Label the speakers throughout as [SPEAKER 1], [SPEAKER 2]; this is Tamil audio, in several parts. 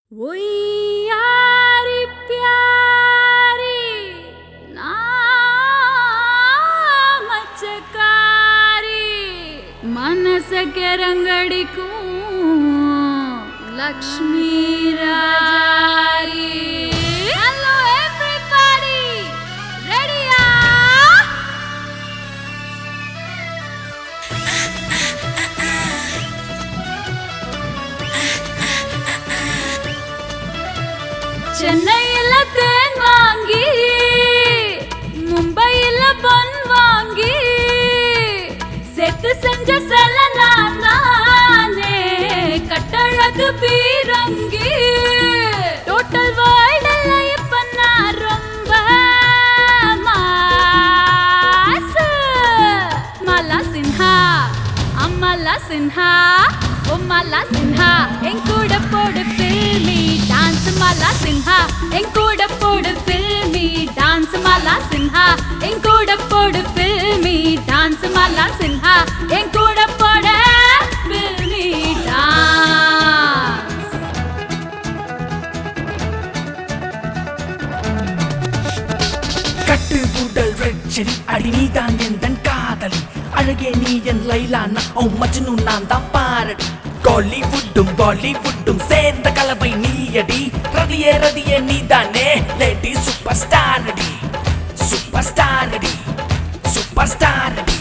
[SPEAKER 1] ஒய்யாரி प्यारी நாமச்சக்காரி மனசಕ್ಕೆ ರಂಗಡಿக்கும் லக்ஷ்மி ராஜாரி ஹலோ எவ்ரிபடி ரெடியா சென்னையில தேன் வாங்கி மும்பையில பொன் வாங்கி செத்து செஞ்ச செல நான் தானே கட்டழகு பீரங்கி டோட்டல் வேர்ல்டுல இப்ப நான் ரொம்ப மாசு மலா சின்ஹா அம்மலா சின்ஹா உம்மலா சின்ஹா என் கூட போடு ஃபில்மி டான்ஸ் மலா சின்ஹா என் கூட போடு ஃபில்மி டான்ஸ் மலா சின்ஹா என் கூட போடு ஃபில்மி டான்ஸ் மலா சின்ஹா என் கூட போட ஃபில்மி டான்ஸ்
[SPEAKER 2] கட்டு கூடல் ரெச்சரி அடி நீதான் எந்தன் காதலி அழகே நீ என் லைலா நான் ஓ மஜ்னு நான் தான் பாரடி காலிவுட்டும் பாலிவுட்டும் சேர்ந்த கலவை நீயடி ரதியே ரதியே நீதானே லேடி சூப்பர் ஸ்டார் அடி சூப்பர் ஸ்டார் அடி சூப்பர் ஸ்டார் அடி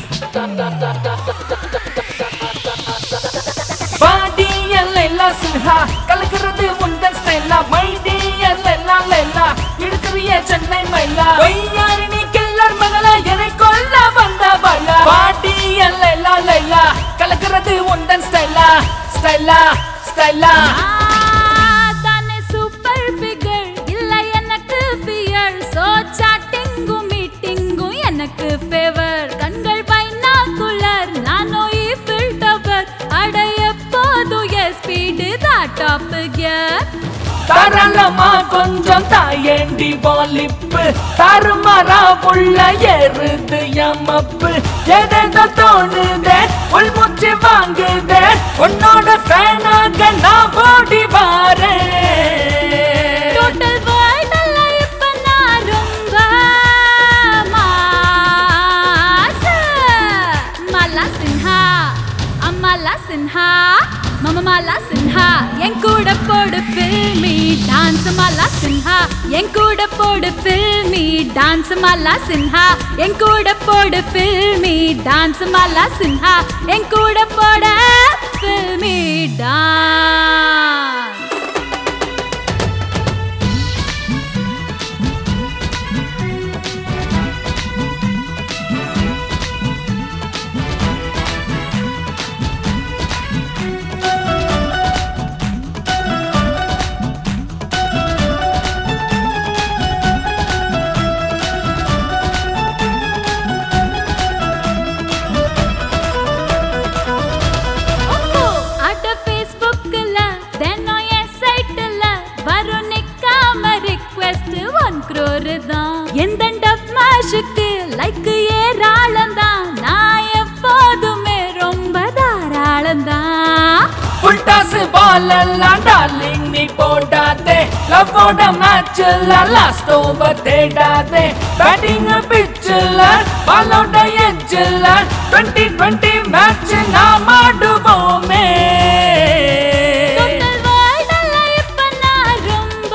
[SPEAKER 2] பாடியல் எல்லாம் சின்ஹா கலக்கிறது உந்தன் ஸ்டைலா மைடியல் எல்லாம் லைலா இழுக்கிறிய சென்னை மயிலா பொய்யாரி நீ கில்லர் மகளா என்னை கொல்ல வந்த பலா பாடியல் எல்லாம் லைலா கலக்கிறது உந்தன் ஸ்டைலா ஸ்டைலா ஸ்டைலா
[SPEAKER 1] தானே சூப்பர் ஃபிகர் இல்ல எனக்கு ஃபியர் சோ சாட்டிங்கும் மீட்டிங்கும் எனக்கு ஃபேவர் கண்கள் பைனாகுலர் நானோ ஈஃபில் டவர் அடைய போதும் என் ஸ்பீடு தான் டாப் கியர்
[SPEAKER 2] தாராளமா கொஞ்சம் தாயேண்டி பாலிப்பு தாறுமாறா உள்ள ஏறுது எமப்பு எதேதோ தோணுதே உள்மூச்சு வாங்குதே உன்னோட ஃபேனாக நான் ஓடி வாரேன்
[SPEAKER 1] டோட்டல் வேர்ல்டுல இப்ப நான் ரொம்ப மாசு மலா சின்ஹா அம்மலா சின்ஹா மம மலா சின்ஹா என் கூட போடு ஃபில்மி டான்ஸ் மலா சின்ஹா என் கூட போடு ஃபில்மி டான்ஸ் மலா சின்ஹா என் கூட போடு ஃபில்மி டான்ஸ் மலா சின்ஹா என் கூட போட ஃபில்மி டான்ஸ் அட ஃபேஸ்புக்ல தினம் என் சைட்ல வரும் நிக்காம ரிக்வெஸ்ட் ஒன் crore தான் எந்த டப் மாஷுக்கு லைக் ஏராளம் தான் நான் எப்போதுமே ரொம்ப தாராளம் தான்
[SPEAKER 2] ஃபுல் டாஸ் பால் எல்லாம் டார்லிங் நீ போடாதே லவ்வோட மேட்ச்ல லாஸ்ட் ஓவர் தேடாதே பேட்டிங் பிட்ச்ல பாலோட எட்ஜ்ல 2020 மேட்ச் நாம் ஆடுவோமே
[SPEAKER 1] Total world-ல இப்ப நான் ரொம்ப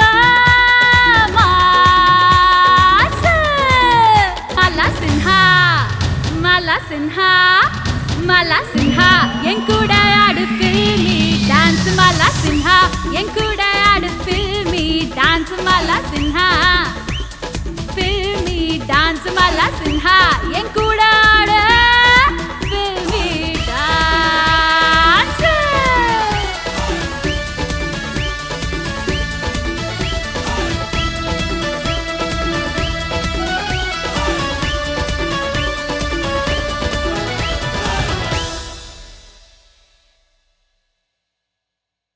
[SPEAKER 1] மாசு. மலா சின்ஹா மலா சின்ஹா மலா சின்ஹா என் கூட ஆடு ஃபில்மி டான்ஸ் மலா சின்ஹா என் கூட ஆடு filmy dance Mala Sinha filmy dance Mala Sinha